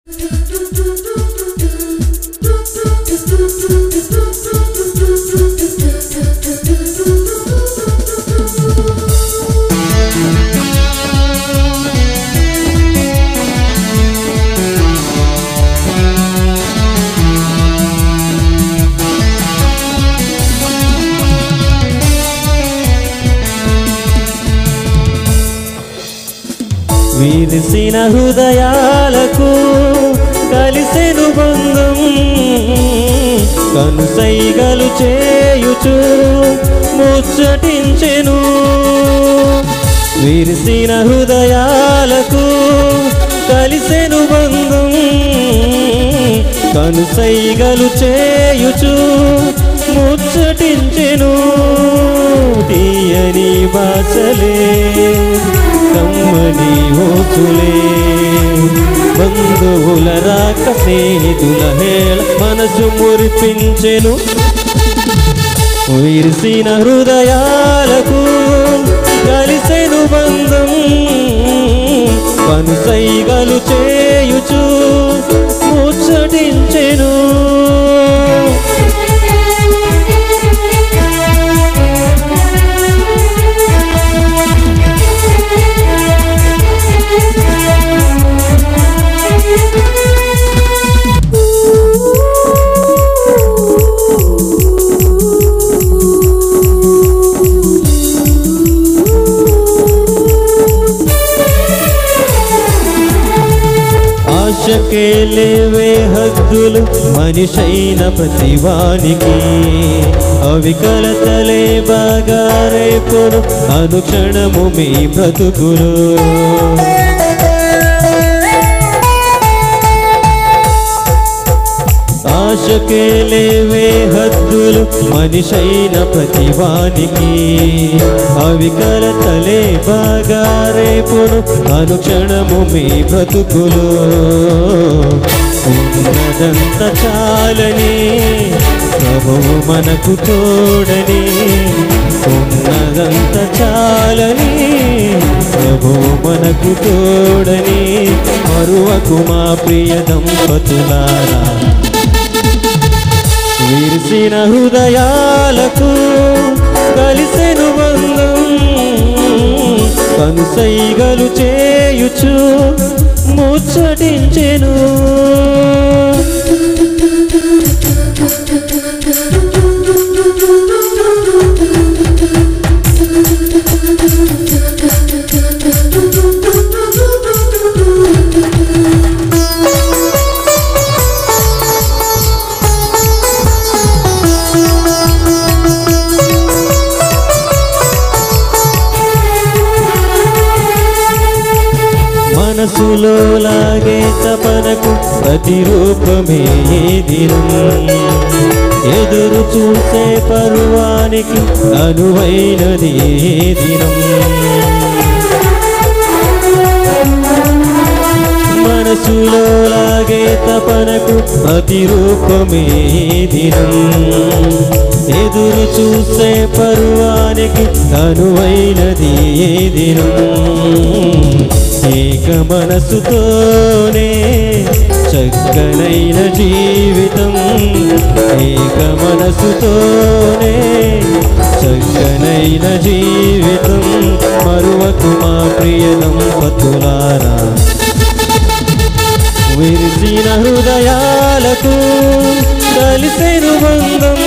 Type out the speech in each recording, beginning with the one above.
విరిసిన హృదయాలకు కలిసెను బంధం కనుసైగలు చేయుచు ముచ్చటించెను విరిసిన హృదయాలకు కలిసెను బంధం కనుసైగలు చేయుచు ముచ్చటించెను తీయని బాసలే కమ్మని ఓచులే బంధువుల రాక స్నేహితుల హేళ మనసు మురిపించెను విరిసిన హృదయాలకు కలిసెను బంధం కనుసైగలు చేయుచు ముచ్చటించెను ఆశకే లేవే హద్దులు మనిషైన ప్రతివానికి అవి కలతలే బాగా రేపును అనుక్షణము మీ బ్రతుకులు ఆశకే లేవే హద్దులు మనిషైన ప్రతివానికి అవి కలతలే బాగా రేపును అనుక్షణము మీ బ్రతుకులు ఉన్నదంత చాలని ప్రభువు మనకు తోడని ఉన్నదంత చాలని ప్రభువు మనకు తోడని మరువకు మా ప్రియ దంపతులారా విరిసిన హృదయాలకు కలిసెను బంధం కనుసైగలు చేయుచు ముచ్చటించెను మనసులో లాగే తపనకు ప్రతిరూపమే ఈ దినం ఎదురు చూసే పరువానికి అనువైనది ఈ దినం మనసులో లాగే తపనకు ప్రతిరూపమే ఈ దినం ఎదురు చూసే పరువానికి అనువైనది ఈ దినం ఏక మనసుతోనే చక్కనైన జీవితం ఏక మనసుతోనే చక్కనైన జీవితం మరువకు మా ప్రియ దంపతులారా విరిసిన హృదయాలకు కలిసెను బంధం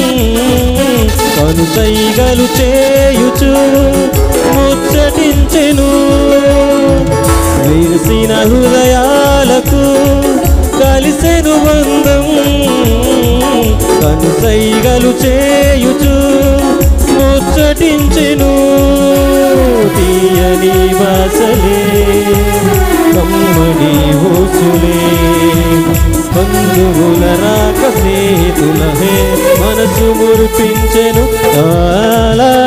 కనుసైగలు చేయుచు ముచ్చటించెను విరిసిన హృదయాలకు కలిసెను బంధం కనుసైగలు చేయుచు ముచ్చటించెను తీయని బాసలే కమ్మడి ఊసులే బంధువుల రాక స్నేహితులహే మనసు మురిపించెను లా